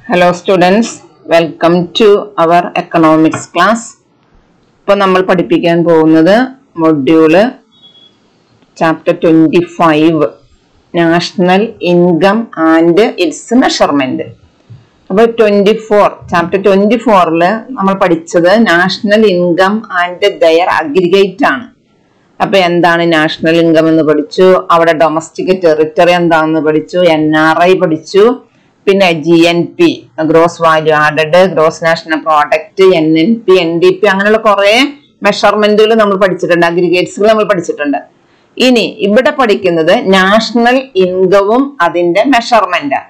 hello students welcome to our economics class ഇപ്പോൾ നമ്മൾ പഠിപ്പിക്കാൻ പോകുന്നത് module chapter twenty five national income and its measurement അപ്പോൾ twenty four chapter twenty ഫോറിൽ നമ്മൾ പഠിച്ചത് national income and their aggregate ആണ് അപ്പൊ എന്താണ് നാഷണൽ ഇൻകം എന്ന് പഠിച്ചു അവിടെ ഡൊമസ്റ്റിക് ടെറിട്ടറി എന്താണെന്ന് പഠിച്ചു എൻ ആർ ഐ പഠിച്ചു പിന്നെ G N P gross value added gross national product N N P N D P അങ്ങനെയുള്ള കുറെ മെഷർമെന്റുകൾ നമ്മൾ പഠിച്ചിട്ടുണ്ട് അഗ്രിഗേറ്റ്സുകൾ നമ്മൾ പഠിച്ചിട്ടുണ്ട് ഇനി ഇവിടെ പഠിക്കുന്നത് നാഷണൽ ഇൻകവും അതിന്റെ മെഷർമെന്റ്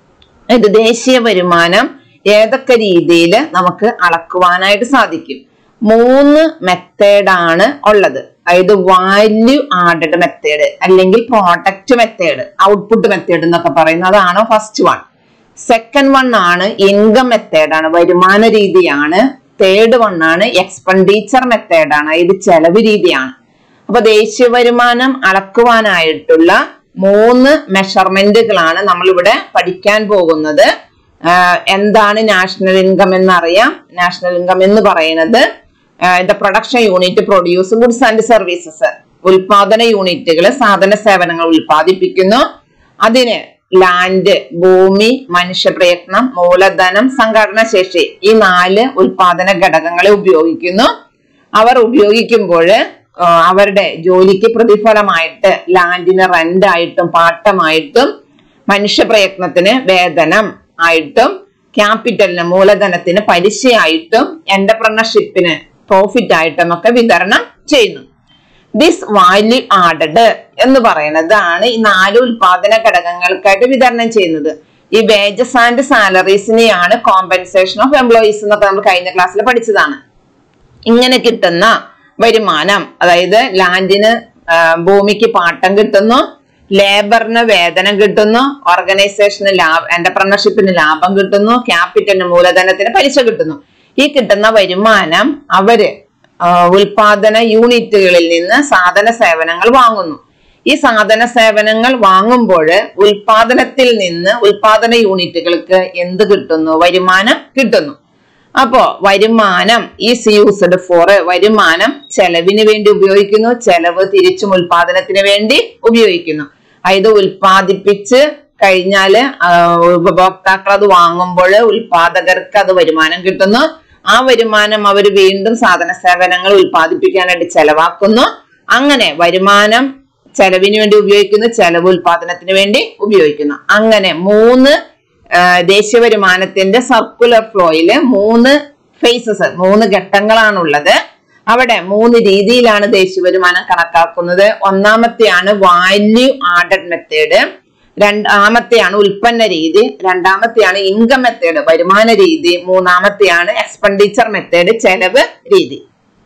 ഇത് ദേശീയ വരുമാനം ഏതൊക്കെ രീതിയിൽ നമുക്ക് അളക്കുവാനായിട്ട് സാധിക്കും മൂന്ന് മെത്തേഡാണ് ഉള്ളത് അതായത് വാല്യൂ ആഡഡ് മെത്തേഡ് അല്ലെങ്കിൽ പ്രോഡക്റ്റ് മെത്തേഡ് ഔട്ട്പുട്ട് മെത്തേഡ് എന്നൊക്കെ പറയുന്നത് അതാണ് ഫസ്റ്റ് വൺ സെക്കൻഡ് വൺ ആണ് ഇൻകം മെത്തേഡാണ് വരുമാന രീതിയാണ് തേർഡ് വൺ ആണ് എക്സ്പെൻഡിച്ചർ മെത്തേഡാണ് ഇത് ചെലവ് രീതിയാണ് അപ്പൊ ദേശീയ വരുമാനം അളക്കുവാനായിട്ടുള്ള മൂന്ന് മെഷർമെന്റുകളാണ് നമ്മളിവിടെ പഠിക്കാൻ പോകുന്നത് ആഹ് എന്താണ് നാഷണൽ ഇൻകം എന്നറിയാം നാഷണൽ ഇൻകം എന്ന് പറയുന്നത് the production unit produce goods and services ഉൽപാദന യൂണിറ്റുകൾ സാധന സേവനങ്ങൾ ഉൽപ്പാദിപ്പിക്കുന്നു അതിന് ലാൻഡ് ഭൂമി മനുഷ്യപ്രയത്നം മൂലധനം സംഘടന ശേഷി ഈ നാല് ഉൽപാദന ഘടകങ്ങളെ ഉപയോഗിക്കുന്നു അവർ ഉപയോഗിക്കുമ്പോൾ അവരുടെ ജോലിക്ക് പ്രതിഫലമായിട്ട് ലാൻഡിന് റെന്റ് ആയിട്ടും പാട്ടമായിട്ടും മനുഷ്യപ്രയത്നത്തിന് വേതനം ആയിട്ടും ക്യാപിറ്റലിന് മൂലധനത്തിന് പലിശയായിട്ടും എന്റർപ്രണർഷിപ്പിന് പ്രോഫിറ്റ് ആയിട്ടും ഒക്കെ വിതരണം ചെയ്യുന്നു ദിസ് വാല്യൂ ആഡഡ് എന്ന് പറയുന്നതാണ് ഈ നാല് ഉൽപാദന ഘടകങ്ങൾക്കായിട്ട് വിതരണം ചെയ്യുന്നത് ഈ വേജസ് ആൻഡ് സാലറീസിനെയാണ് കോമ്പൻസേഷൻ ഓഫ് എംപ്ലോയീസ് എന്നൊക്കെ നമ്മൾ കഴിഞ്ഞ ക്ലാസ്സിൽ പഠിച്ചതാണ് ഇങ്ങനെ കിട്ടുന്ന വരുമാനം അതായത് ലാൻഡിന് ആ, ഭൂമിക്ക് പാട്ടം കിട്ടുന്നു ലേബറിന് വേതനം കിട്ടുന്നു ഓർഗനൈസേഷന് ലാഭം എന്റർപ്രണർഷിപ്പിന് ലാഭം കിട്ടുന്നു ക്യാപിറ്റലിന് മൂലധനത്തിന് പലിശ കിട്ടുന്നു ഈ കിട്ടുന്ന വരുമാനം അവര് ആ, ഉൽപാദന യൂണിറ്റുകളിൽ നിന്ന് സാധന സേവനങ്ങൾ വാങ്ങുന്നു ഈ സാധന സേവനങ്ങൾ വാങ്ങുമ്പോൾ ഉൽപാദനത്തിൽ നിന്ന് ഉൽപാദന യൂണിറ്റുകൾക്ക് എന്ത് കിട്ടുന്നു വരുമാനം കിട്ടുന്നു അപ്പോ വരുമാനം ഈസ് യൂസ്ഡ് ഫോർ വരുമാനം ചെലവിന് വേണ്ടി ഉപയോഗിക്കുന്നു ചെലവ് തിരിച്ചും ഉൽപാദനത്തിന് വേണ്ടി ഉപയോഗിക്കുന്നു അതായത് ഉൽപാദിപ്പിച്ച് കഴിഞ്ഞാല് ആ, ഉപഭോക്താക്കൾ അത് വാങ്ങുമ്പോൾ ഉൽപാദകർക്ക് അത് വരുമാനം കിട്ടുന്നു ആ വരുമാനം അവർ വീണ്ടും സാധന സേവനങ്ങൾ ഉൽപ്പാദിപ്പിക്കാനായിട്ട് ചെലവാക്കുന്നു അങ്ങനെ വരുമാനം ചെലവിന് വേണ്ടി ഉപയോഗിക്കുന്നു ചെലവ് ഉൽപാദനത്തിന് വേണ്ടി ഉപയോഗിക്കുന്നു അങ്ങനെ മൂന്ന് ആ, ദേശീയ വരുമാനത്തിന്റെ സർക്കുലർ ഫ്ലോയില് മൂന്ന് ഫേസസ് മൂന്ന് ഘട്ടങ്ങളാണുള്ളത് അവിടെ മൂന്ന് രീതിയിലാണ് ദേശീയ വരുമാനം കണക്കാക്കുന്നത് ഒന്നാമത്തെയാണ് വാല്യൂ ആഡഡ് മെത്തേഡ് രണ്ടാമത്തെയാണ് ഉൽപ്പന്ന രീതി രണ്ടാമത്തെയാണ് ഇൻകം മെത്തേഡ് വരുമാന രീതി മൂന്നാമത്തെയാണ് എക്സ്പെൻഡിച്ചർ മെത്തേഡ് ചെലവ് രീതി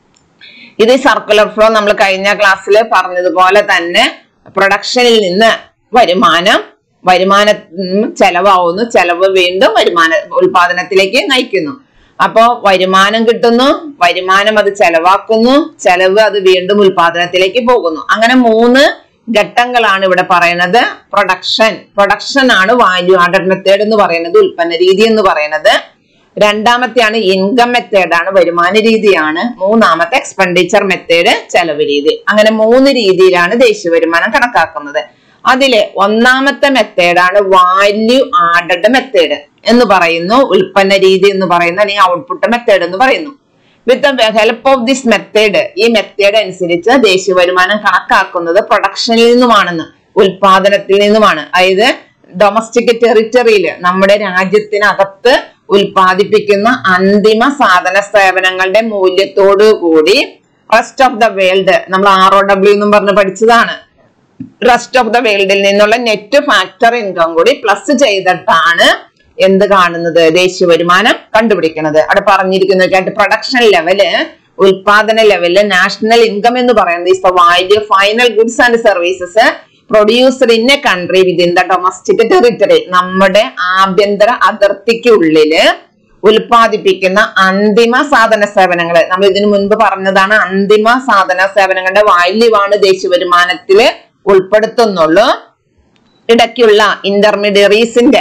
ഇത് സർക്കുലർ ഫ്ലോ നമ്മൾ കഴിഞ്ഞ ക്ലാസ്സിൽ പറഞ്ഞതുപോലെ തന്നെ പ്രൊഡക്ഷനിൽ നിന്ന് വരുമാനം വരുമാന ഉം, ചെലവാവുന്നു ചെലവ് വീണ്ടും വരുമാന ഉൽപാദനത്തിലേക്ക് നയിക്കുന്നു അപ്പോ വരുമാനം കിട്ടുന്നു വരുമാനം അത് ചെലവാക്കുന്നു ചെലവ് അത് വീണ്ടും ഉൽപാദനത്തിലേക്ക് പോകുന്നു അങ്ങനെ മൂന്ന് ഘട്ടങ്ങളാണ് ഇവിടെ പറയുന്നത് പ്രൊഡക്ഷൻ പ്രൊഡക്ഷൻ ആണ് വാല്യൂ ആഡഡ് മെത്തേഡ് എന്ന് പറയുന്നത് ഉൽപ്പന്ന രീതി എന്ന് പറയുന്നത് രണ്ടാമത്തെയാണ് ഇൻകം മെത്തേഡ് ആണ് വരുമാന രീതിയാണ് മൂന്നാമത്തെ എക്സ്പെൻഡിച്ചർ മെത്തേഡ് ചെലവ് രീതി അങ്ങനെ മൂന്ന് രീതിയിലാണ് ദേശീയ വരുമാനം കണക്കാക്കുന്നത് അതില് ഒന്നാമത്തെ മെത്തേഡാണ് വാല്യൂ ആഡഡ് മെത്തേഡ് എന്ന് പറയുന്നു ഉൽപ്പന്ന രീതി എന്ന് പറയുന്നു അല്ലെങ്കിൽ ഔട്ട്പുട്ട് മെത്തേഡ് എന്ന് പറയുന്നു with the help of this method ഈ മെത്തേഡ് അനുസരിച്ച് ദേശീയ വരുമാനം കണക്കാക്കുന്നത് പ്രൊഡക്ഷനിൽ നിന്നുമാണെന്ന് ഉൽപാദനത്തിൽ നിന്നുമാണ് അതായത് ഡൊമസ്റ്റിക് ടെറിറ്ററിയിൽ നമ്മുടെ രാജ്യത്തിനകത്ത് ഉൽപാദിപ്പിക്കുന്ന അന്തിമ സാധന സേവനങ്ങളുടെ മൂല്യത്തോടു കൂടി റെസ്റ്റ് ഓഫ് ദ വേൾഡ് നമ്മൾ ആർ ഒ ഡബ്ല്യു എന്നും പറഞ്ഞ് പഠിച്ചതാണ് റെസ്റ്റ് ഓഫ് ദ വേൾഡിൽ നിന്നുള്ള നെറ്റ് ഫാക്ടർ ഇൻകം കൂടി പ്ലസ് ചെയ്തിട്ടാണ് എന്ത് കാണുന്നത് ദേശീയ വരുമാനം കണ്ടുപിടിക്കുന്നത് അവിടെ പറഞ്ഞിരിക്കുന്നതൊക്കെയായിട്ട് പ്രൊഡക്ഷൻ ലെവല് ഉൽപാദന ലെവല് നാഷണൽ ഇൻകം എന്ന് പറയുന്നത് is the value final goods and services producer in a country within the domestic territory നമ്മുടെ ആഭ്യന്തര അതിർത്തിക്കുള്ളില് ഉൽപാദിപ്പിക്കുന്ന അന്തിമ സാധന സേവനങ്ങൾ നമ്മൾ ഇതിനു മുൻപ് പറഞ്ഞതാണ് അന്തിമ സാധന സേവനങ്ങളുടെ വാല്യൂ ആണ് ദേശീയ വരുമാനത്തില് ഉൾപ്പെടുത്തുന്നുള്ളൂ ഇടയ്ക്കുള്ള ഇന്റർമീഡിയറീസിന്റെ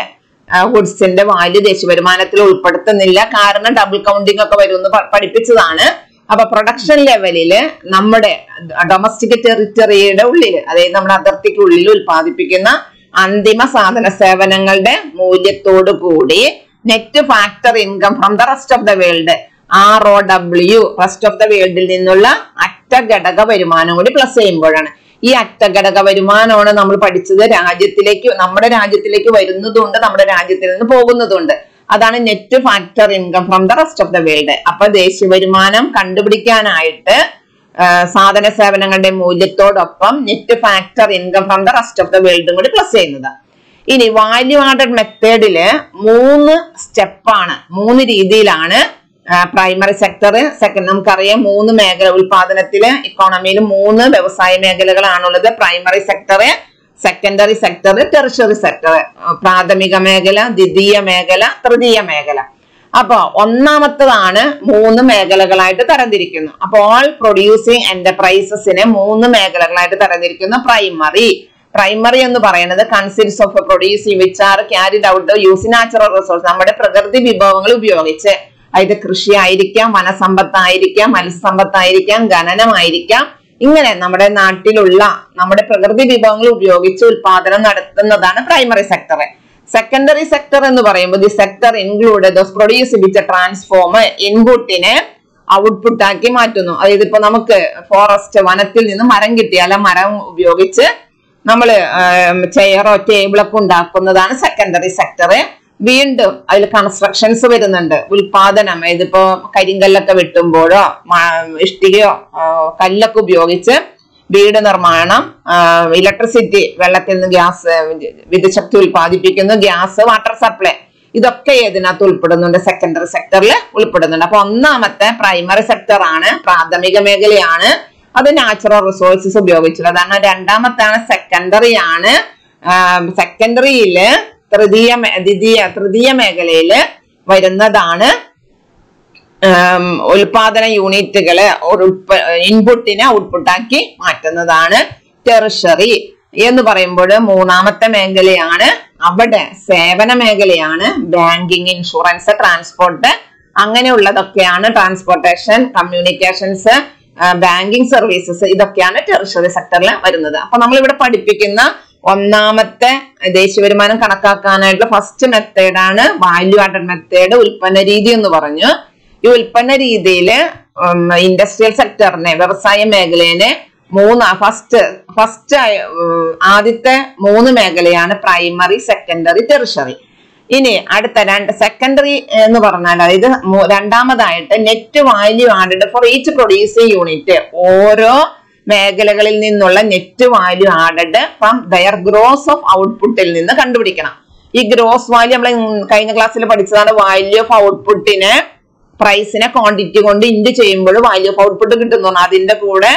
ഗുഡ്സിന്റെ വാല്യൂ ദേശീയ വരുമാനത്തിൽ ഉൾപ്പെടുത്തുന്നില്ല കാരണം ഡബിൾ കൗണ്ടിങ് ഒക്കെ വരുമെന്ന് പ- പഠിപ്പിച്ചതാണ് അപ്പൊ പ്രൊഡക്ഷൻ ലെവലില് നമ്മുടെ ഡൊമസ്റ്റിക് ടെറിറ്ററിയുടെ ഉള്ളില് അതായത് നമ്മുടെ അതിർത്തിക്കുള്ളിൽ ഉൽപ്പാദിപ്പിക്കുന്ന അന്തിമ സാധന സേവനങ്ങളുടെ മൂല്യത്തോടു കൂടി net factor income from the rest of the world R O W rest of the വേൾഡിൽ നിന്നുള്ള അറ്റ ഘടക വരുമാനം കൂടി പ്ലസ് ചെയ്യുമ്പോഴാണ് ഈ അറ്റ ഘടക വരുമാനമാണ് നമ്മൾ പഠിച്ചത് രാജ്യത്തിലേക്ക് നമ്മുടെ രാജ്യത്തിലേക്ക് വരുന്നതുണ്ട് നമ്മുടെ രാജ്യത്തിൽ നിന്ന് പോകുന്നതുണ്ട് അതാണ് net factor income from the rest of the world അപ്പൊ ദേശീയ വരുമാനം കണ്ടുപിടിക്കാനായിട്ട് ആ, സാധന സേവനങ്ങളുടെ മൂല്യത്തോടൊപ്പം net factor income from the rest of the വേൾഡും കൂടി പ്ലസ് ചെയ്യുന്നത് ഇനി വാല്യൂ ആഡഡ് മെത്തേഡില് മൂന്ന് സ്റ്റെപ്പാണ് മൂന്ന് രീതിയിലാണ് പ്രൈമറി സെക്ടർ സെക്കൻഡ് നമുക്കറിയാം മൂന്ന് മേഖല ഉൽപാദനത്തില് ഇക്കോണമിയിൽ മൂന്ന് വ്യവസായ മേഖലകളാണുള്ളത് primary sector secondary sector tertiary sector പ്രാഥമിക മേഖല ദ്വിതീയ മേഖല തൃതീയ മേഖല അപ്പൊ ഒന്നാമത്തതാണ് മൂന്ന് മേഖലകളായിട്ട് തരംതിരിക്കുന്നു അപ്പൊ ഓൾ പ്രൊഡ്യൂസിങ് എന്റർപ്രൈസസിനെ മൂന്ന് മേഖലകളായിട്ട് തരംതിരിക്കുന്നു പ്രൈമറി പ്രൈമറി എന്ന് പറയുന്നത് consists of producing which are carried out use natural resource നമ്മുടെ പ്രകൃതി വിഭവങ്ങൾ ഉപയോഗിച്ച് അതായത് കൃഷി ആയിരിക്കാം വനസമ്പത്തായിരിക്കാം മത്സ്യസമ്പത്തായിരിക്കാം ഖനനമായിരിക്കാം ഇങ്ങനെ നമ്മുടെ നാട്ടിലുള്ള നമ്മുടെ പ്രകൃതി വിഭവങ്ങൾ ഉപയോഗിച്ച് ഉൽപാദനം നടത്തുന്നതാണ് പ്രൈമറി സെക്ടർ സെക്കൻഡറി സെക്ടർ എന്ന് പറയുമ്പോൾ the sector include those produce which transform ഇൻപുട്ടിനെ ഔട്ട്പുട്ട് ആക്കി മാറ്റുന്നു അതായത് ഇപ്പൊ നമുക്ക് ഫോറസ്റ്റ് വനത്തിൽ നിന്ന് മരം കിട്ടിയാൽ ആ മരം ഉപയോഗിച്ച് നമ്മൾ ചെയറോ ടേബിളൊക്കെ ഉണ്ടാക്കുന്നതാണ് സെക്കൻഡറി സെക്ടർ വീണ്ടും അതിൽ കൺസ്ട്രക്ഷൻസ് വരുന്നുണ്ട് ഉൽപാദനം ഇതിപ്പോ കരിങ്കല്ലൊക്കെ വെട്ടുമ്പോഴോ മ- ഇഷ്ടികയോ ആ, കല്ലൊക്കെ ഉപയോഗിച്ച് വീട് നിർമ്മാണം ഇലക്ട്രിസിറ്റി വെള്ളത്തിൽ നിന്ന് ഗ്യാസ് വിദ്യുത് ശക്തി ഉൽപ്പാദിപ്പിക്കുന്നു ഗ്യാസ് വാട്ടർ സപ്ലൈ ഇതൊക്കെ ഏതിനകത്ത് ഉൾപ്പെടുന്നുണ്ട് സെക്കൻഡറി സെക്ടറിൽ ഉൾപ്പെടുന്നുണ്ട് അപ്പൊ ഒന്നാമത്തെ പ്രൈമറി സെക്ടർ ആണ് പ്രാഥമിക മേഖലയാണ് അത് നാച്ചുറൽ റിസോഴ്സസ് ഉപയോഗിച്ചുള്ളതാണ് രണ്ടാമത്താണ് സെക്കൻഡറി ആണ് സെക്കൻഡറിയില് തൃതീയ മേ- ദ്വിതീയ തൃതീയ മേഖലയില് വരുന്നതാണ് ഉം, ഉൽപാദന യൂണിറ്റുകള് ഇൻപുട്ടിനെ ഔട്ട്പുട്ടാക്കി മാറ്റുന്നതാണ് ടെറിഷറി എന്ന് പറയുമ്പോൾ മൂന്നാമത്തെ മേഖലയാണ് അവിടെ സേവന മേഖലയാണ് ബാങ്കിങ് ഇൻഷുറൻസ് ട്രാൻസ്പോർട്ട് അങ്ങനെയുള്ളതൊക്കെയാണ് ട്രാൻസ്പോർട്ടേഷൻ കമ്മ്യൂണിക്കേഷൻസ് ബാങ്കിങ് സർവീസസ് ഇതൊക്കെയാണ് ടെറിഷറി സെക്ടറിൽ വരുന്നത് അപ്പൊ നമ്മൾ ഇവിടെ പഠിപ്പിക്കുന്ന ഒന്നാമത്തെ ദേശീയ വരുമാനം കണക്കാക്കാനായിട്ടുള്ള ഫസ്റ്റ് മെത്തേഡാണ് വാല്യൂ ആഡഡ് മെത്തേഡ് ഉൽപ്പന്ന രീതി എന്ന് പറഞ്ഞു ഈ ഉൽപ്പന്ന രീതിയില് ഇൻഡസ്ട്രിയൽ സെക്ടറിനെ വ്യവസായ മേഖലയെ മൂന്ന് ഫസ്റ്റ് ഫസ്റ്റ് ആദ്യത്തെ മൂന്ന് മേഖലയാണ് പ്രൈമറി സെക്കൻഡറി ടെറിഷറി ഇനി അടുത്ത രണ്ട് സെക്കൻഡറി എന്ന് പറഞ്ഞാൽ അതായത് മൂ- രണ്ടാമതായിട്ട് net value added for each producing unit ഓരോ മേഖലകളിൽ നിന്നുള്ള net value added from their gross of ഔട്ട്പുട്ടിൽ നിന്ന് കണ്ടുപിടിക്കണം ഈ ഗ്രോസ് വാല്യൂ നമ്മൾ കഴിഞ്ഞ ക്ലാസ്സിൽ പഠിച്ചതാണ് വാല്യൂ ഓഫ് ഔട്ട്പുട്ടിന് പ്രൈസിനെ ക്വാണ്ടിറ്റി കൊണ്ട് ഇൻഡ് ചെയ്യുമ്പോൾ വാല്യൂ ഓഫ് ഔട്ട്പുട്ട് കിട്ടുന്നു അതിന്റെ കൂടെ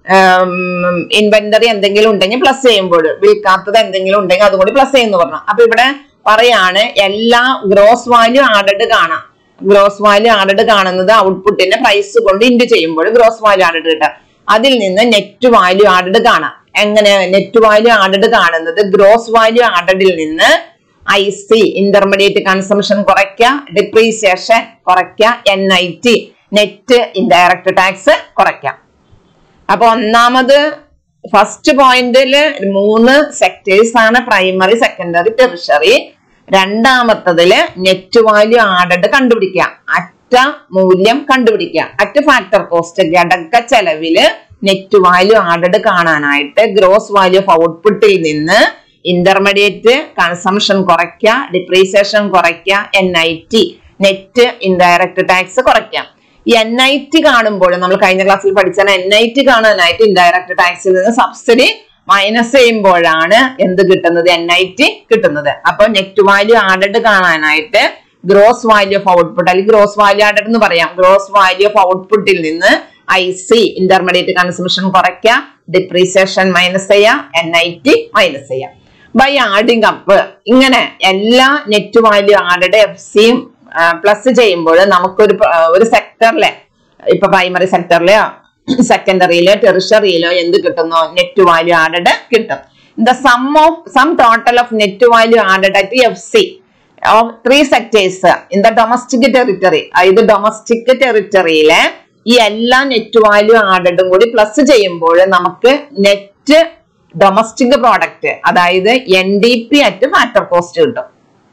ഇൻവെന്ററി എന്തെങ്കിലും ഉണ്ടെങ്കിൽ പ്ലസ് ചെയ്യുമ്പോൾ വിൽക്കാത്തത് എന്തെങ്കിലും ഉണ്ടെങ്കിൽ അതും കൂടി പ്ലസ് ചെയ്യുന്നു പറഞ്ഞു അപ്പൊ ഇവിടെ പറയാണ് എല്ലാ ഗ്രോസ് വാല്യൂ ആഡഡ് കാണാം ഗ്രോസ് വാല്യൂ ആഡഡ് കാണുന്നത് ഔട്ട്പുട്ടിന്റെ പ്രൈസ് കൊണ്ട് ഇൻഡ് ചെയ്യുമ്പോൾ ഗ്രോസ് വാല്യൂ ആഡഡ് കിട്ടാം അതിൽ നിന്ന് നെറ്റ് വാല്യൂ ആഡഡ് കാണാം എങ്ങനെ നെറ്റ് വാല്യൂ ആഡഡ് കാണുന്നത് ഗ്രോസ് വാല്യൂ ആഡഡിൽ നിന്ന് ഐ സി ഇന്റർമീഡിയറ്റ് കൺസംഷൻ കുറയ്ക്കുക ഡിപ്രീസിയേഷൻ കുറയ്ക്കുക N I T net indirect tax കുറയ്ക്കാം അപ്പൊ ഒന്നാമത് ഫസ്റ്റ് പോയിന്റില് മൂന്ന് സെക്ടേഴ്സ് ആണ് പ്രൈമറി സെക്കൻഡറി ടെറിഷറി രണ്ടാമത്തതില് നെറ്റ് വാല്യൂ ആഡഡ് കണ്ടുപിടിക്കുക അറ്റ മൂല്യം കണ്ടുപിടിക്കുക അറ്റ് ഫാക്ടർ കോസ്റ്റ് ഘടക ചെലവില് നെറ്റ് വാല്യൂ ആഡഡ് കാണാനായിട്ട് ഗ്രോസ് വാല്യൂ ഓഫ് ഔട്ട്പുട്ടിൽ നിന്ന് ഇന്റർമീഡിയറ്റ് കൺസംഷൻ കുറയ്ക്കുക ഡിപ്രീസിയേഷൻ കുറയ്ക്കുക N I T net indirect tax കുറയ്ക്കാം ഈ എൻ ഐ ടി കാണുമ്പോൾ നമ്മൾ കഴിഞ്ഞ ക്ലാസ്സിൽ പഠിച്ചാൽ എൻ ഐ ടി കാണാനായിട്ട് ഇൻഡയറക്ട് ടാക്സിൽ നിന്ന് സബ്സിഡി മൈനസ് ചെയ്യുമ്പോഴാണ് എന്ത് കിട്ടുന്നത് എൻ ഐ ടി കിട്ടുന്നത് അപ്പൊ നെറ്റ് വാല്യൂ ആഡഡ് കാണാനായിട്ട് ഗ്രോസ് വാല്യൂ ഓഫ് ഔട്ട്പുട്ട് അല്ലെങ്കിൽ ഗ്രോസ് വാല്യൂ ആഡഡ് എന്ന് പറയാം ഗ്രോസ് വാല്യൂ ഓഫ് ഔട്ട്പുട്ടിൽ നിന്ന് ഐ സി ഇന്റർമീഡിയറ്റ് കൺസംഷൻ കുറയ്ക്കുക ഡിപ്രീസിയേഷൻ മൈനസ് ചെയ്യാം എൻ ഐ ടി മൈനസ് ചെയ്യാം ബൈ ആഡിങ് അപ്പ് ഇങ്ങനെ എല്ലാ നെറ്റ് വാല്യൂ ആഡഡ് എഫ് സിയും പ്ലസ് ചെയ്യുമ്പോൾ നമുക്കൊരു പ- ഒരു സെക്ടറിലെ ഇപ്പൊ പ്രൈമറി സെക്ടറിലെയോ സെക്കൻഡറിയിലോ ടെറിഷറിയിലോ എന്ത് കിട്ടുന്നു നെറ്റ് വാല്യൂ ആഡഡ് കിട്ടും the sum of sum total of net value added at F C of three sectors in the domestic territory അതായത് ഡൊമസ്റ്റിക് ടെറിട്ടറിയിലെ ഈ എല്ലാ നെറ്റ് വാല്യൂ ആഡഡും കൂടി പ്ലസ് ചെയ്യുമ്പോൾ നമുക്ക് നെറ്റ് ഡൊമസ്റ്റിക് പ്രോഡക്റ്റ് അതായത് N D P at factor cost കിട്ടും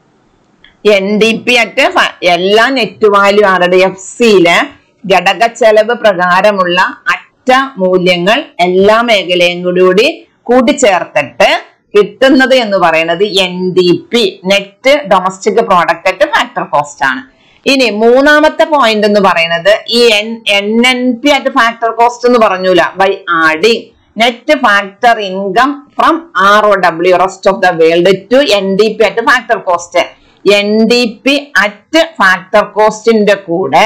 എൻ ഡി പി അറ്റ് എല്ലാ നെറ്റ് വാല്യൂ ആഡഡ് എഫ് സിയിലെ ഘടക ചെലവ് പ്രകാരമുള്ള അറ്റ മൂല്യങ്ങൾ എല്ലാ മേഖലയും കൂടി കൂട്ടിച്ചേർത്തിട്ട് കിട്ടുന്നത് എന്ന് പറയുന്നത് N D P net domestic product at factor cost ആണ് ഇനി മൂന്നാമത്തെ പോയിന്റ് എന്ന് പറയുന്നത് ഈ N N N P at factor cost എന്ന് പറഞ്ഞൂല by adding net factor income from R O W rest of the world to N D P at factor cost N D P at factor കോസ്റ്റിന്റെ കൂടെ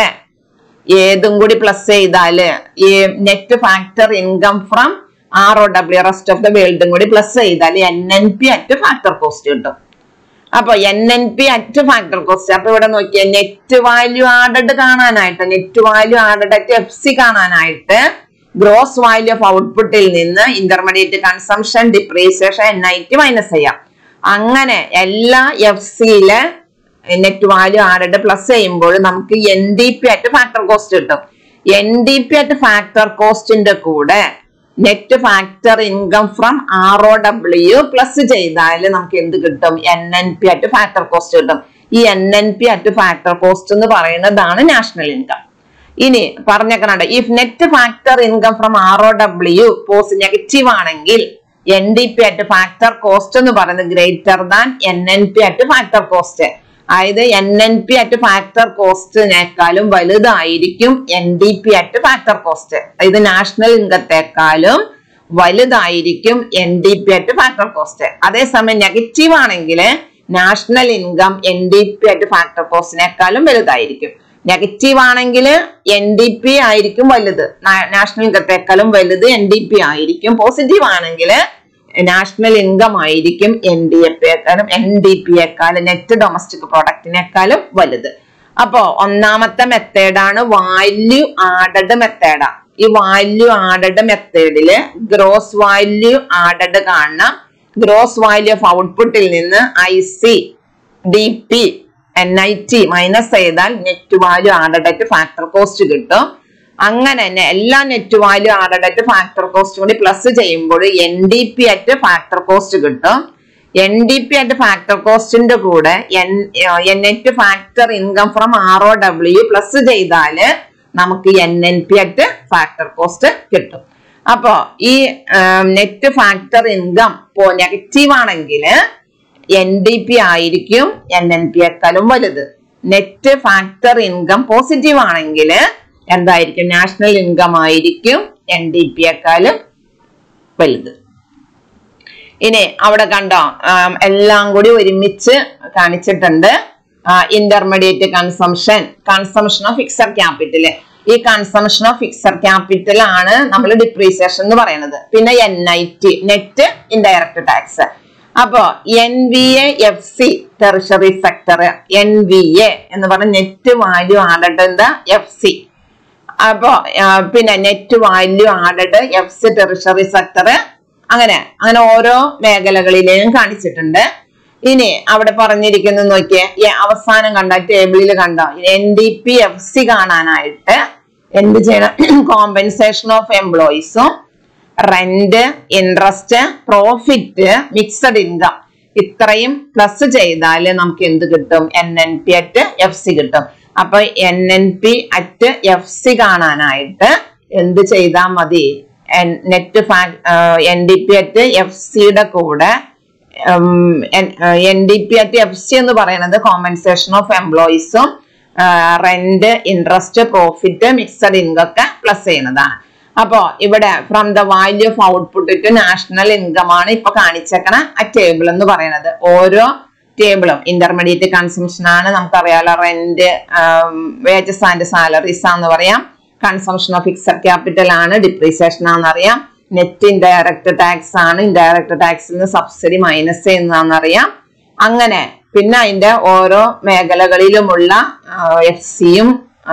ഏതും കൂടി plus ചെയ്താല് ഈ net factor income from R O W rest of the വേൾഡും കൂടി plus ചെയ്താൽ N N P at factor cost കിട്ടും അപ്പൊ N N P at factor cost അപ്പൊ ഇവിടെ നോക്കിയ നെറ്റ് വാല്യൂ ആഡഡ് കാണാനായിട്ട് net value added at F C കാണാനായിട്ട് ഗ്രോസ് വാല്യൂ ഓഫ് ഔട്ട്പുട്ടിൽ നിന്ന് intermediate consumption depreciation N I T minus ചെയ്യാം അങ്ങനെ എല്ലാ എഫ് സിയിലെ നെറ്റ് വാല്യൂ ആഡഡ് പ്ലസ് ചെയ്യുമ്പോൾ നമുക്ക് N D P at factor cost കിട്ടും N D P at factor കോസ്റ്റിന്റെ കൂടെ net factor income from R O W plus ചെയ്താൽ നമുക്ക് എന്ത് കിട്ടും N N P at factor cost കിട്ടും ഈ N N P at factor cost എന്ന് പറയുന്നതാണ് നാഷണൽ ഇൻകം ഇനി പറഞ്ഞേക്കണുണ്ട് if net factor income from R O W post negative ആണെങ്കിൽ N D P at factor cost എന്ന് പറയുന്നത് greater than N N P at factor cost അതായത് N N P at factor കോസ്റ്റിനേക്കാളും വലുതായിരിക്കും N D P at factor cost ഇത് national ഇൻകത്തെക്കാളും വലുതായിരിക്കും N D P at factor cost അതേസമയം negative ആണെങ്കിൽ national income N D P at factor കോസ്റ്റിനേക്കാളും വലുതായിരിക്കും നെഗറ്റീവ് ആണെങ്കിൽ എൻ ഡി പി ആയിരിക്കും വലുത് നാഷണൽ ഇൻകത്തെക്കാളും വലുത് എൻ ഡി പി ആയിരിക്കും പോസിറ്റീവ് ആണെങ്കിൽ നാഷണൽ ഇൻകം ആയിരിക്കും എൻ ഡി എഫ് എക്കാളും എൻ ഡി പി എക്കാളും നെറ്റ് ഡൊമസ്റ്റിക് പ്രോഡക്റ്റിനേക്കാളും വലുത് അപ്പോ ഒന്നാമത്തെ മെത്തേഡാണ് വാല്യൂ ആഡഡ് മെത്തേഡാ ഈ വാല്യൂ ആഡഡ് മെത്തേഡില് ഗ്രോസ് വാല്യൂ ആഡഡ് കാണണം ഗ്രോസ് വാല്യൂ ഓഫ് ഔട്ട്പുട്ടിൽ നിന്ന് I C D P N I T minus ചെയ്താൽ net value added at factor cost കിട്ടും അങ്ങനെ തന്നെ എല്ലാ net value added at factor cost കൂടി പ്ലസ് ചെയ്യുമ്പോൾ N D P at factor cost കിട്ടും N D P at factor കോസ്റ്റിന്റെ കൂടെ N net factor income from R O W plus ചെയ്താല് നമുക്ക് N N P at factor cost കിട്ടും അപ്പോ ഈ നെറ്റ് ഫാക്ടർ ഇൻകം നെഗറ്റീവ് ആണെങ്കിൽ എൻ ഡി പി ആയിരിക്കും എൻ എൻ പി എക്കാളും വലുത് നെറ്റ് ഫാക്ടർ ഇൻകം പോസിറ്റീവ് ആണെങ്കിൽ എന്തായിരിക്കും നാഷണൽ ഇൻകം ആയിരിക്കും എൻ ഡി പി എക്കാളും വലുത് ഇനി അവിടെ കണ്ടോ എല്ലാം കൂടി ഒരുമിച്ച് കാണിച്ചിട്ടുണ്ട് intermediate consumption consumption of fixed capital ഈ കൺസംഷൻ ഓഫ് ഫിക്സഡ് ക്യാപിറ്റൽ ആണ് നമ്മൾ ഡിപ്രീസിയേഷൻ എന്ന് പറയുന്നത് പിന്നെ N I T net indirect tax അപ്പോ N V A F C tertiary sector N V A എന്ന് പറഞ്ഞ net value added the F C അപ്പോ പിന്നെ net value added F C tertiary sector അങ്ങനെ അങ്ങനെ ഓരോ മേഖലകളിലെയും കാണിച്ചിട്ടുണ്ട് ഇനി അവിടെ പറഞ്ഞിരിക്കുന്നത് നോക്കിയേ അവസാനം കണ്ട ടേബിളിൽ കണ്ടോ N D P F C കാണാനായിട്ട് എന്ത് ചെയ്യണം കോമ്പൻസേഷൻ ഓഫ് എംപ്ലോയീസും rent interest profit mixed income ഇത്രയും പ്ലസ് ചെയ്താൽ നമുക്ക് എന്ത് കിട്ടും N N P at F C കിട്ടും അപ്പൊ N N P at F C കാണാനായിട്ട് എന്ത് ചെയ്താൽ മതി net N D P at F സിയുടെ കൂടെ N D P at F C എന്ന് പറയുന്നത് കോമ്പൻസേഷൻ ഓഫ് എംപ്ലോയീസും rent interest profit mixed income ഒക്കെ പ്ലസ് ചെയ്യുന്നതാണ് അപ്പോ ഇവിടെ from the value of output to national income ആണ് ഇപ്പൊ കാണിച്ചേക്കണ ആ ടേബിൾ എന്ന് പറയുന്നത് ഓരോ ടേബിളും ഇന്റർമീഡിയറ്റ് കൺസംഷൻ ആണ് നമുക്കറിയാലോ റെന്റ് വേജസ് ആൻഡ് സാലറീസ് ആന്ന് പറയാം കൺസംഷൻ ഓഫ് ഫിക്സഡ് ക്യാപിറ്റൽ ആണ് ഡിപ്രീസിയേഷൻ ആണെന്നറിയാം നെറ്റ് ഇൻഡയറക്ട് ടാക്സ് ആണ് ഇൻഡയറക്ട് ടാക്സിൽ നിന്ന് സബ്സിഡി മൈനസ് ചെയ്യുന്നതാണെന്നറിയാം അങ്ങനെ പിന്നെ അതിന്റെ ഓരോ മേഖലകളിലുമുള്ള എഫ് സിയും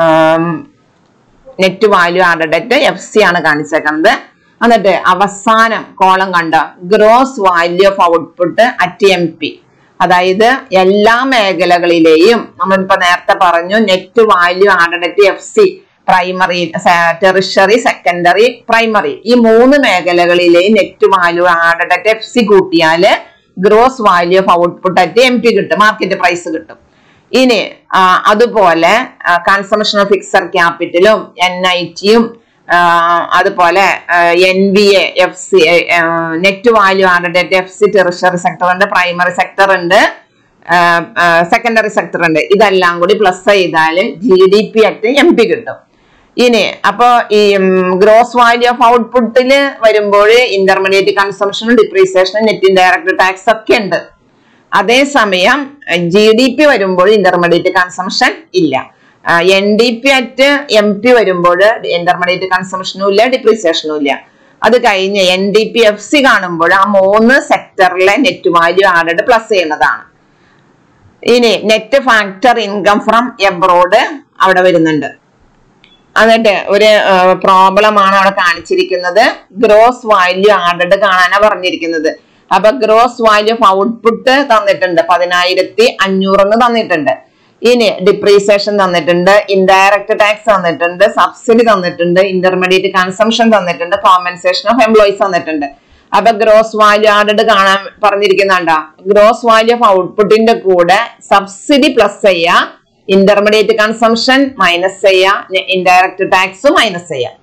net value added F C ആണ് കാണിച്ചേക്കുന്നത് എന്നിട്ട് അവസാനം കോളം കണ്ട gross value of output at M P അതായത് എല്ലാ മേഖലകളിലെയും നമ്മളിപ്പോ നേരത്തെ പറഞ്ഞു net value added F C primary tertiary secondary primary ഈ മൂന്ന് മേഖലകളിലെയും net value added F C കൂട്ടിയാല് gross value of output at M P കിട്ടും മാർക്കറ്റ് പ്രൈസ് കിട്ടും ഇനി ആ, അതുപോലെ കൺസംഷൻ ഓഫ് ഫിക്സഡ് ക്യാപിറ്റലും എൻ ഐ ടിയും അതുപോലെ N V A F C net value added F C tertiary sector ഉണ്ട് primary sector ഉണ്ട് സെക്കൻഡറി സെക്ടർ ഉണ്ട് ഇതെല്ലാം കൂടി പ്ലസ് ചെയ്താൽ G D P at M P കിട്ടും ഇനി അപ്പോ ഈ ഗ്രോസ് വാല്യൂ ഓഫ് ഔട്ട്പുട്ടിൽ വരുമ്പോൾ ഇന്റർമീഡിയറ്റ് കൺസംഷനും ഡിപ്രീസിയേഷനും നെറ്റ് ഇൻഡയറക്ട് ടാക്സ് ഒക്കെ ഉണ്ട് അതേസമയം ജി ഡി പി വരുമ്പോൾ ഇന്റർമീഡിയറ്റ് കൺസംഷൻ ഇല്ല N D P at M P വരുമ്പോൾ ഇന്റർമീഡിയറ്റ് കൺസംഷനും ഇല്ല ഡിപ്രീസിയേഷനും ഇല്ല അത് കഴിഞ്ഞ് N D P F C കാണുമ്പോൾ ആ മൂന്ന് സെക്ടറിലെ നെറ്റ് വാല്യൂ ആഡഡ് പ്ലസ് ചെയ്യുന്നതാണ് ഇനി net factor income from abroad അവിടെ വരുന്നുണ്ട് എന്നിട്ട് ഒരു പ്രോബ്ലം ആണ് അവിടെ കാണിച്ചിരിക്കുന്നത് ഗ്രോസ് വാല്യൂ ആഡഡ് കാണാനാ പറഞ്ഞിരിക്കുന്നത് അപ്പൊ ഗ്രോസ് വാല്യൂ ഓഫ് ഔട്ട്പുട്ട് തന്നിട്ടുണ്ട് പതിനായിരത്തി അഞ്ഞൂറെന്ന് തന്നിട്ടുണ്ട് ഇനി ഡിപ്രീസിയേഷൻ തന്നിട്ടുണ്ട് ഇൻഡയറക്ട് ടാക്സ് തന്നിട്ടുണ്ട് സബ്സിഡി തന്നിട്ടുണ്ട് ഇന്റർമീഡിയറ്റ് കൺസംഷൻ തന്നിട്ടുണ്ട് കോമ്പൻസേഷൻ ഓഫ് എംപ്ലോയീസ് തന്നിട്ടുണ്ട് അപ്പൊ ഗ്രോസ് വാല്യൂ ആഡഡ് കാണാൻ പറഞ്ഞിരിക്കുന്നുണ്ടോ ഗ്രോസ് വാല്യൂ ഓഫ് ഔട്ട്പുട്ടിന്റെ കൂടെ സബ്സിഡി പ്ലസ് ചെയ്യാ ഇന്റർമീഡിയറ്റ് കൺസംഷൻ മൈനസ് ചെയ്യാം ഇൻഡയറക്ട് ടാക്സ് മൈനസ് ചെയ്യാം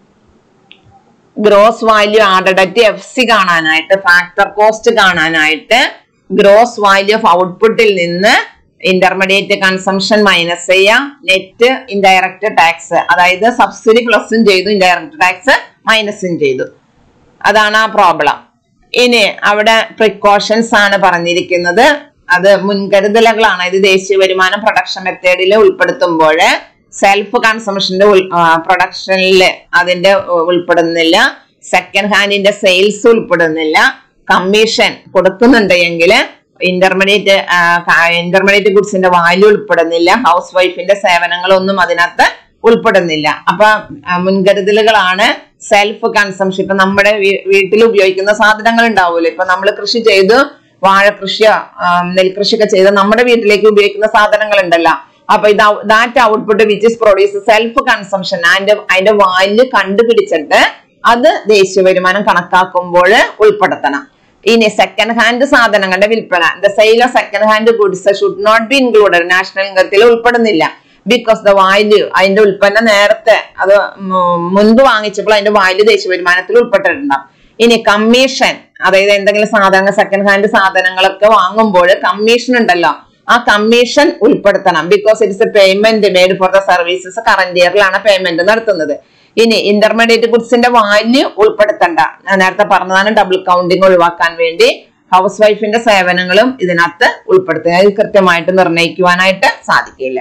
gross value added at F C കാണാനായിട്ട് ഫാക്ടർ കോസ്റ്റ് കാണാനായിട്ട് ഗ്രോസ് വാല്യൂ ഓഫ് ഔട്ട്പുട്ടിൽ നിന്ന് ഇന്റർമീഡിയറ്റ് കൺസംഷൻ മൈനസ് ചെയ്യാം നെറ്റ് ഇൻഡയറക്ട് ടാക്സ് അതായത് സബ്സിഡി പ്ലസും ചെയ്തു ഇൻഡയറക്ട് ടാക്സ് മൈനസും ചെയ്തു അതാണ് ആ പ്രോബ്ലം ഇനി അവിടെ പ്രിക്കോഷൻസ് ആണ് പറഞ്ഞിരിക്കുന്നത് അത് മുൻകരുതലുകളാണ് ഇത് ദേശീയ വരുമാനം പ്രൊഡക്ഷൻ മെത്തേഡിൽ ഉൾപ്പെടുത്തുമ്പോൾ സെൽഫ് കൺസംഷന്റെ പ്രൊഡക്ഷനിൽ അതിന്റെ ഉ- ഉൾപ്പെടുന്നില്ല സെക്കൻഡ് ഹാൻഡിന്റെ സെയിൽസ് ഉൾപ്പെടുന്നില്ല കമ്മീഷൻ കൊടുക്കുന്നുണ്ടെങ്കിൽ ഇന്റർമീഡിയറ്റ് ഇന്റർമീഡിയറ്റ് ഗുഡ്സിന്റെ വാല്യൂ ഉൾപ്പെടുന്നില്ല ഹൗസ് വൈഫിന്റെ സേവനങ്ങളൊന്നും അതിനകത്ത് ഉൾപ്പെടുന്നില്ല അപ്പൊ ആ, മുൻകരുതലുകളാണ് സെൽഫ് കൺസംഷൻ ഇപ്പൊ നമ്മുടെ വീ- വീട്ടിൽ ഉപയോഗിക്കുന്ന സാധനങ്ങൾ ഉണ്ടാവൂല്ലോ ഇപ്പൊ നമ്മൾ കൃഷി ചെയ്ത് വാഴ കൃഷിയോ ആം, നെൽകൃഷിയൊക്കെ ചെയ്ത് നമ്മുടെ വീട്ടിലേക്ക് ഉപയോഗിക്കുന്ന സാധനങ്ങൾ ഉണ്ടല്ലോ അപ്പൊ ഇത് that output which is produce self consumption അതിന്റെ അതിന്റെ വാല്യൂ കണ്ടുപിടിച്ചിട്ട് അത് ദേശീയ വരുമാനം കണക്കാക്കുമ്പോൾ ഉൾപ്പെടുത്തണം ഇനി സെക്കൻഡ് ഹാൻഡ് സാധനങ്ങളുടെ വിൽപ്പന the sale of second hand goods should not be included national ഇൻകത്തിൽ ഉൾപ്പെടുന്നില്ല ബിക്കോസ് ദ വാല്യൂ അതിന്റെ ഉൽപ്പന്നം നേരത്തെ അത് മു- മുൻപ് വാങ്ങിച്ചപ്പോൾ അതിന്റെ വാല്യൂ ദേശീയ വരുമാനത്തിൽ ഉൾപ്പെട്ടിട്ടുണ്ടാവും ഇനി കമ്മീഷൻ അതായത് എന്തെങ്കിലും സാധനങ്ങൾ സെക്കൻഡ് ഹാൻഡ് സാധനങ്ങളൊക്കെ വാങ്ങുമ്പോൾ കമ്മീഷൻ ഉണ്ടല്ലോ ആ കമ്മീഷൻ ഉൾപ്പെടുത്തണം because it's a payment made for the services current ഇയറിലാണ് പേയ്മെന്റ് നടത്തുന്നത് ഇനി ഇന്റർമീഡിയറ്റ് ഗുഡ്സിന്റെ വാല്യൂ ഉൾപ്പെടുത്തണ്ട ഞാൻ നേരത്തെ പറഞ്ഞതാണ് ഡബിൾ കൗണ്ടിങ് ഒഴിവാക്കാൻ വേണ്ടി ഹൗസ് വൈഫിന്റെ സേവനങ്ങളും ഇതിനകത്ത് ഉൾപ്പെടുത്തുക അത് കൃത്യമായിട്ട് നിർണ്ണയിക്കുവാനായിട്ട് സാധിക്കില്ല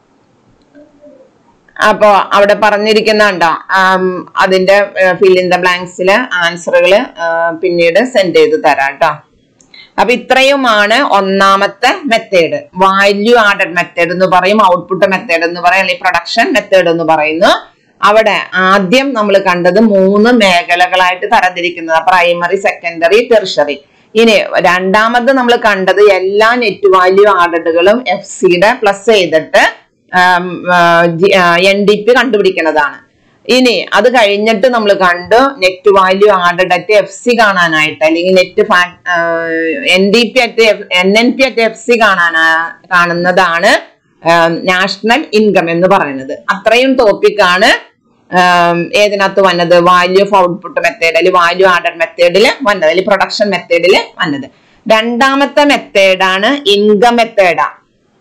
അപ്പോ അവിടെ പറഞ്ഞിരിക്കുന്നുണ്ടോ അതിന്റെ ഫിൽ ഇൻ ദ ബ്ലാങ്ക്സില് ആൻസറുകൾ പിന്നീട് സെൻഡ് ചെയ്ത് തരാം കേട്ടോ അപ്പൊ ഇത്രയുമാണ് ഒന്നാമത്തെ മെത്തേഡ് വാല്യൂ ആഡഡ് മെത്തേഡ് എന്ന് പറയും ഔട്ട്പുട്ട് മെത്തേഡ് എന്ന് പറയും അല്ലെങ്കിൽ പ്രൊഡക്ഷൻ മെത്തേഡ് എന്ന് പറയുന്നു അവിടെ ആദ്യം നമ്മൾ കണ്ടത് മൂന്ന് മേഖലകളായിട്ട് തരംതിരിക്കുന്നത് പ്രൈമറി സെക്കൻഡറി ടെറിഷറി ഇനി രണ്ടാമത് നമ്മൾ കണ്ടത് എല്ലാ നെറ്റ് വാല്യൂ ആഡഡുകളും എഫ് സിയുടെ പ്ലസ് ചെയ്തിട്ട് എൻ ഡി പി കണ്ടുപിടിക്കുന്നതാണ് ഇനി അത് കഴിഞ്ഞിട്ട് നമ്മൾ കണ്ടു net value added at F C കാണാനായിട്ട് അല്ലെങ്കിൽ net N D P at N N P at F C കാണാനാ കാണുന്നതാണ് നാഷണൽ ഇൻകം എന്ന് പറയുന്നത് അത്രയും ടോപ്പിക്കാണ് ഏതിനകത്ത് വന്നത് വാല്യൂ ഓഫ് ഔട്ട്പുട്ട് മെത്തേഡ് അല്ലെങ്കിൽ വാല്യൂ ആഡഡ് മെത്തേഡിൽ വന്നത് അല്ലെങ്കിൽ പ്രൊഡക്ഷൻ മെത്തേഡിൽ വന്നത് രണ്ടാമത്തെ മെത്തേഡാണ് ഇൻകം മെത്തേഡാണ്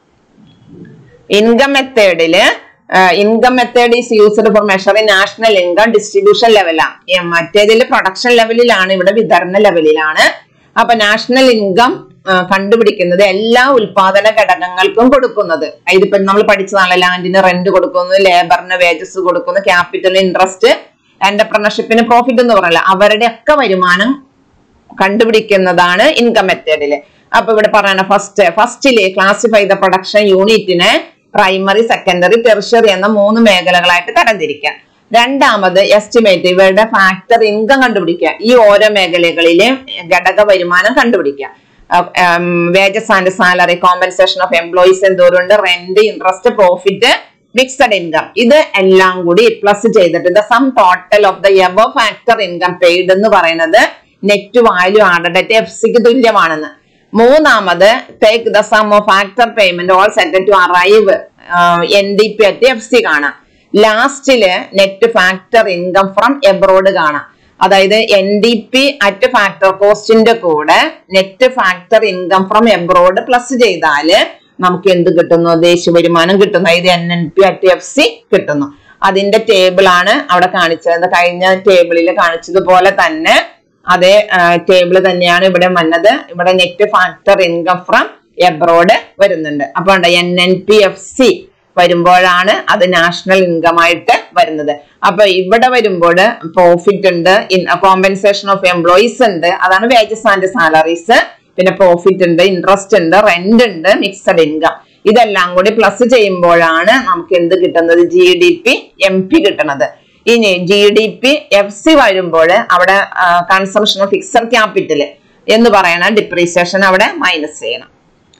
ഇൻകം മെത്തേഡില് income method is used for measuring national income distribution ലെവലാണ് മറ്റേതിൽ പ്രൊഡക്ഷൻ ലെവലിലാണ് ഇവിടെ വിതരണ ലെവലിലാണ് അപ്പൊ നാഷണൽ ഇൻകം കണ്ടുപിടിക്കുന്നത് എല്ലാ ഉൽപാദന ഘടകങ്ങൾക്കും കൊടുക്കുന്നത് ഇതിപ്പോ നമ്മൾ പഠിച്ചതാണ് ലാൻഡിന് റെന്റ് കൊടുക്കുന്നു ലേബറിന് വേജസ് കൊടുക്കുന്നു ക്യാപിറ്റൽ ഇൻട്രസ്റ്റ് എന്റർപ്രണർഷിപ്പിന് പ്രോഫിറ്റ് എന്ന് പറയല അവരുടെ ഒക്കെ വരുമാനം കണ്ടുപിടിക്കുന്നതാണ് ഇൻകം മെത്തേഡില് അപ്പൊ ഇവിടെ പറയണ ഫസ്റ്റ് ഫസ്റ്റില് ക്ലാസിഫൈ ദ പ്രൊഡക്ഷൻ യൂണിറ്റിനെ പ്രൈമറി സെക്കൻഡറി ടെറിഷറി എന്ന മൂന്ന് മേഖലകളായിട്ട് തരംതിരിക്കാം രണ്ടാമത് എസ്റ്റിമേറ്റ് ഇവരുടെ ഫാക്ടർ ഇൻകം കണ്ടുപിടിക്കുക ഈ ഓരോ മേഖലകളിലെ ഘടക വരുമാനം കണ്ടുപിടിക്കുക wages and salary compensation of employees എന്തോരുണ്ട് rent interest profit mixed income ഇത് എല്ലാം കൂടി പ്ലസ് ചെയ്തിട്ട് the sum total of the above factor income paid എന്ന് പറയുന്നത് net value added at F സിക്ക് തുല്യമാണെന്ന് മൂന്നാമത് take the sum of factor payment all set to arrive N D P at F C കാണാം ലാസ്റ്റില് net factor income from abroad കാണാം അതായത് N D P at factor കോസ്റ്റിന്റെ കൂടെ net factor income from abroad plus ചെയ്താല് നമുക്ക് എന്ത് കിട്ടുന്നു ദേശീയ വരുമാനം കിട്ടുന്നു അതായത് N N P at F C കിട്ടുന്നു അതിന്റെ ടേബിൾ ആണ് അവിടെ കാണിച്ചത് കഴിഞ്ഞ ടേബിളിൽ കാണിച്ചതുപോലെ തന്നെ അതേ ടേബിൾ തന്നെയാണ് ഇവിടെ വന്നത് ഇവിടെ net factor income from abroad വരുന്നുണ്ട് അപ്പൊ N N P F C വരുമ്പോഴാണ് അത് നാഷണൽ ഇൻകം ആയിട്ട് വരുന്നത് അപ്പൊ ഇവിടെ വരുമ്പോൾ പ്രോഫിറ്റ് ഉണ്ട് കോമ്പൻസേഷൻ ഓഫ് എംപ്ലോയീസ് ഉണ്ട് അതാണ് വേജസ് ആൻഡ് സാലറീസ് പിന്നെ പ്രോഫിറ്റ് ഉണ്ട് ഇൻട്രസ്റ്റ് ഉണ്ട് റെന്റ് ഉണ്ട് മിക്സഡ് ഇൻകം ഇതെല്ലാം കൂടി പ്ലസ് ചെയ്യുമ്പോഴാണ് നമുക്ക് എന്ത് കിട്ടുന്നത് G D P M P കിട്ടുന്നത് ഇനി G D P F C വരുമ്പോൾ അവിടെ കൺസംഷൻ ഓഫ് ഫിക്സഡ് ക്യാപിറ്റൽ എന്ന് പറയണ ഡിപ്രീസിയേഷൻ അവിടെ മൈനസ് ചെയ്യണം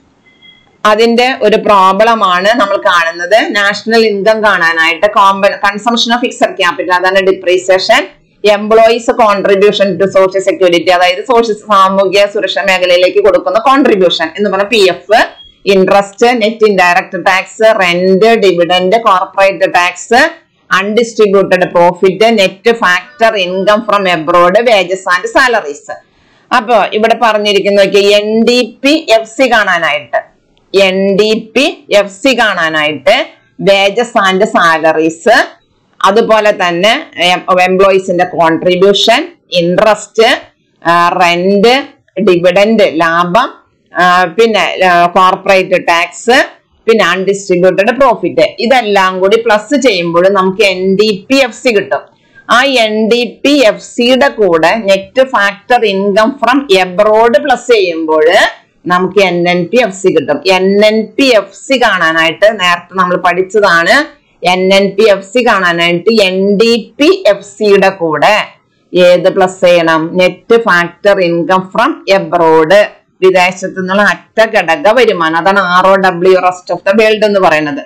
അതിന്റെ ഒരു പ്രോബ്ലമാണ് നമ്മൾ കാണുന്നത് നാഷണൽ ഇൻകം കാണാനായിട്ട് കൺസംഷൻ ഓഫ് ഫിക്സഡ് ക്യാപിറ്റൽ അതാണ് depreciation employees contribution to social security അതായത് സോഷ്യൽ സാമൂഹ്യ സുരക്ഷാ മേഖലയിലേക്ക് കൊടുക്കുന്ന കോൺട്രിബ്യൂഷൻ എന്ന് പറഞ്ഞ P F interest net indirect tax rent dividend corporate tax undistributed profit net factor income from abroad wages and salaries അപ്പൊ ഇവിടെ പറഞ്ഞിരിക്കുന്ന N D P F C കാണാനായിട്ട് N D P F C കാണാനായിട്ട് wages and salaries അതുപോലെ തന്നെ എംപ്ലോയീസിന്റെ contribution interest rent dividend ലാഭം പിന്നെ കോർപ്പറേറ്റ് ടാക്സ് പിന്നെ അൺഡിസ്ട്രിബ്യൂട്ടഡ് പ്രോഫിറ്റ് ഇതെല്ലാം കൂടി പ്ലസ് ചെയ്യുമ്പോൾ നമുക്ക് N D P F C കിട്ടും ആ എൻ ഡി പി എഫ് സിയുടെ കൂടെ net factor income from abroad plus ചെയ്യുമ്പോൾ നമുക്ക് N N P F C കിട്ടും N N P F C കാണാനായിട്ട് നേരത്തെ നമ്മൾ പഠിച്ചതാണ് N N P F C കാണാനായിട്ട് എൻ ഡി പി എഫ് സിയുടെ കൂടെ ഏത് പ്ലസ് ചെയ്യണം net factor income from abroad വിദേശത്തു നിന്നുള്ള അറ്റ ഘടക വരുമാനം അതാണ് R O W rest of the world എന്ന് പറയുന്നത്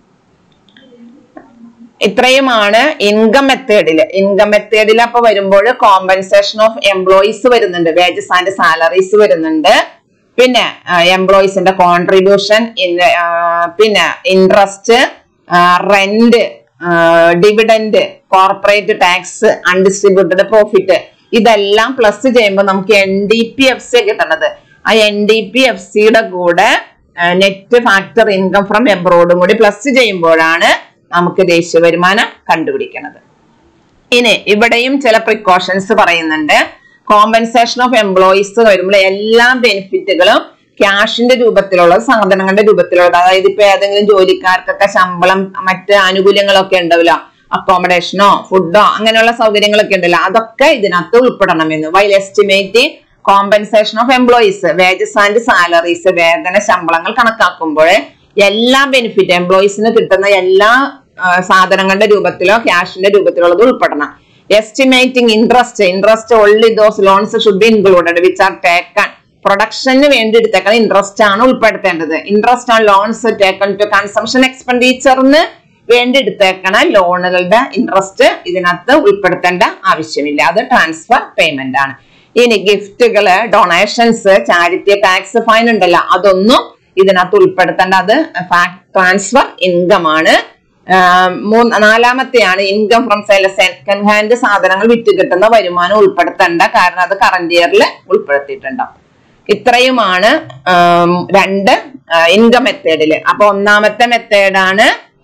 ഇത്രയുമാണ് ഇൻകം മെത്തേഡിൽ ഇൻകം മെത്തേഡിൽ അപ്പൊ വരുമ്പോൾ കോമ്പൻസേഷൻ ഓഫ് എംപ്ലോയീസ് വരുന്നുണ്ട് വേജസ് ആൻഡ് സാലറീസ് വരുന്നുണ്ട് പിന്നെ എംപ്ലോയീസിന്റെ കോൺട്രിബ്യൂഷൻ പിന്നെ interest rent dividend corporate tax undistributed profit ഇതെല്ലാം പ്ലസ് ചെയ്യുമ്പോൾ നമുക്ക് N D P F C കിട്ടുന്നത് ആ എൻ ഡി പി എഫ് സിയുടെ കൂടെ നെറ്റ് ഫാക്ടർ ഇൻകം ഫ്രം എബ്രോഡും കൂടി പ്ലസ് ചെയ്യുമ്പോഴാണ് നമുക്ക് ദേശീയ വരുമാനം കണ്ടുപിടിക്കുന്നത് ഇനി ഇവിടെയും ചില പ്രിക്കോഷൻസ് പറയുന്നുണ്ട് കോമ്പൻസേഷൻ ഓഫ് എംപ്ലോയീസ് വരുമ്പോൾ എല്ലാ ബെനിഫിറ്റുകളും ക്യാഷിന്റെ രൂപത്തിലുള്ള സാധനങ്ങളുടെ രൂപത്തിലുള്ള അതായത് ഇപ്പൊ ഏതെങ്കിലും ജോലിക്കാർക്കൊക്കെ ശമ്പളം മറ്റ് ആനുകൂല്യങ്ങളൊക്കെ ഉണ്ടാവില്ല അക്കോമഡേഷനോ ഫുഡോ അങ്ങനെയുള്ള സൗകര്യങ്ങളൊക്കെ ഉണ്ടല്ലോ അതൊക്കെ ഇതിനകത്ത് ഉൾപ്പെടണമെന്ന് while estimate compensation of employees wages and salaries വേതന ശമ്പളങ്ങൾ കണക്കാക്കുമ്പോൾ എല്ലാ ബെനിഫിറ്റ് എംപ്ലോയീസിന് കിട്ടുന്ന എല്ലാ സാധനങ്ങളുടെ രൂപത്തിലോ ക്യാഷിന്റെ രൂപത്തിലോ ഉള്ളത് ഉൾപ്പെടണം estimating interest interest only those loans should be included which are taken പ്രൊഡക്ഷന് വേണ്ടി എടുത്തേക്കുന്ന ഇൻട്രസ്റ്റ് ആണ് ഉൾപ്പെടുത്തേണ്ടത് interest on loans taken to consumption എക്സ്പെൻഡിച്ചറിന് വേണ്ടി എടുത്തേക്കണ ലോണുകളുടെ ഇൻട്രസ്റ്റ് ഇതിനകത്ത് ഉൾപ്പെടുത്തേണ്ട ആവശ്യമില്ല അത് ട്രാൻസ്ഫർ പേയ്മെന്റ് ആണ് ഇനി ഗിഫ്റ്റുകള് ഡൊണേഷൻസ് ചാരിറ്റി ടാക്സ് ഫൈൻ ഉണ്ടല്ലോ അതൊന്നും ഇതിനകത്ത് ഉൾപ്പെടുത്തേണ്ട അത് ട്രാൻസ്ഫർ ഇൻകം ആണ് മൂന്ന് നാലാമത്തെയാണ് income from sale second hand സാധനങ്ങൾ വിറ്റ് കിട്ടുന്ന വരുമാനം ഉൾപ്പെടുത്തേണ്ട കാരണം അത് കറന്റ് ഇയറിൽ ഉൾപ്പെടുത്തിയിട്ടുണ്ടാവും ഇത്രയുമാണ് രണ്ട് ഇൻകം മെത്തേഡില് അപ്പൊ ഒന്നാമത്തെ മെത്തേഡാണ്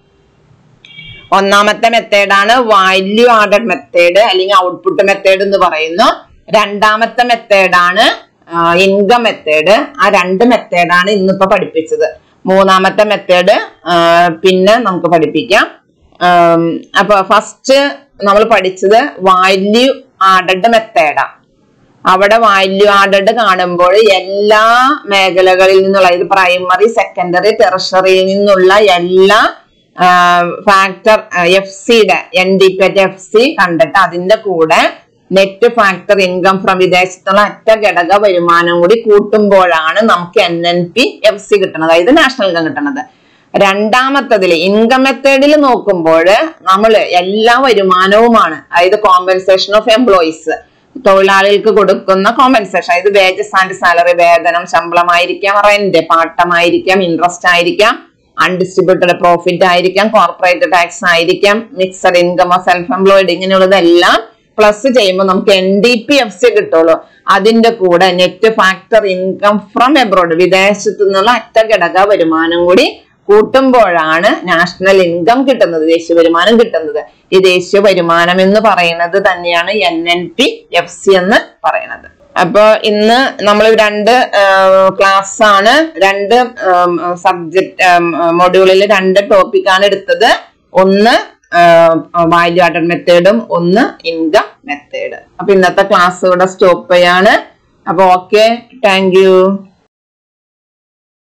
ഒന്നാമത്തെ മെത്തേഡാണ് വാല്യൂ ആർഡഡ് മെത്തേഡ് അല്ലെങ്കിൽ ഔട്ട്പുട്ട് മെത്തേഡ് എന്ന് പറയുന്നു രണ്ടാമത്തെ മെത്തേഡാണ് ഇൻകം മെത്തേഡ് ആ രണ്ട് മെത്തേഡാണ് ഇന്നിപ്പോ പഠിപ്പിച്ചത് മൂന്നാമത്തെ മെത്തേഡ് പിന്നെ നമുക്ക് പഠിപ്പിക്കാം അപ്പൊ ഫസ്റ്റ് നമ്മൾ പഠിച്ചത് വാല്യൂ ആഡഡ് മെത്തേഡാ അവിടെ വാല്യൂ ആഡഡ് കാണുമ്പോൾ എല്ലാ മേഖലകളിൽ നിന്നുള്ള ഇത് പ്രൈമറി സെക്കൻഡറി ടെറഷറിയിൽ നിന്നുള്ള എല്ലാ ഫാക്ടർ എഫ് സിയുടെ N D P F C കണ്ടിട്ട് അതിന്റെ കൂടെ നെറ്റ് ഫാക്ടർ ഇൻകം ഫ്രം വിദേശത്തുള്ള അറ്റ ഘടക വരുമാനം കൂടി കൂട്ടുമ്പോഴാണ് നമുക്ക് N N P F C കിട്ടുന്നത് അതായത് നാഷണൽ ഇൻകം കിട്ടുന്നത് രണ്ടാമത്തതിൽ ഇൻകം മെത്തേഡിൽ നോക്കുമ്പോൾ നമ്മൾ എല്ലാ വരുമാനവുമാണ് അതായത് കോമ്പൻസേഷൻ ഓഫ് എംപ്ലോയീസ് തൊഴിലാളികൾക്ക് കൊടുക്കുന്ന കോമ്പൻസേഷൻ അതായത് വേജസ് ആൻഡ് സാലറി വേതനം ശമ്പളമായിരിക്കാം റെന്റ് പാട്ടമായിരിക്കാം ഇൻട്രസ്റ്റ് ആയിരിക്കാം അൺഡിസ്ട്രിബ്യൂട്ടഡ് പ്രോഫിറ്റ് ആയിരിക്കാം കോർപ്പറേറ്റ് ടാക്സ് ആയിരിക്കാം മിക്സഡ് ഇൻകം സെൽഫ് എംപ്ലോയിഡ് ഇങ്ങനെയുള്ളതെല്ലാം പ്ലസ് ചെയ്യുമ്പോൾ നമുക്ക് N D P F C കിട്ടുള്ളൂ അതിന്റെ കൂടെ net factor income from abroad വിദേശത്തു നിന്നുള്ള അറ്റ ഘടക വരുമാനം കൂടി കൂട്ടുമ്പോഴാണ് നാഷണൽ ഇൻകം കിട്ടുന്നത് ദേശീയ വരുമാനം കിട്ടുന്നത് ഈ ദേശീയ വരുമാനം എന്ന് പറയുന്നത് തന്നെയാണ് N N P F C എന്ന് പറയുന്നത് അപ്പൊ ഇന്ന് നമ്മൾ രണ്ട് ക്ലാസ് ആണ് രണ്ട് സബ്ജക്ട് മൊഡ്യൂളിൽ രണ്ട് ടോപ്പിക്കാണ് എടുത്തത് ഒന്ന് വാല്യൂ ആഡഡ് മെത്തേഡും ഒന്ന് ഇൻകം മെത്തേഡ് അപ്പൊ ഇന്നത്തെ ക്ലാസ് ഇവിടെ സ്റ്റോപ്പ് ചെയ്യാണ് അപ്പൊ ഓക്കെ താങ്ക് യു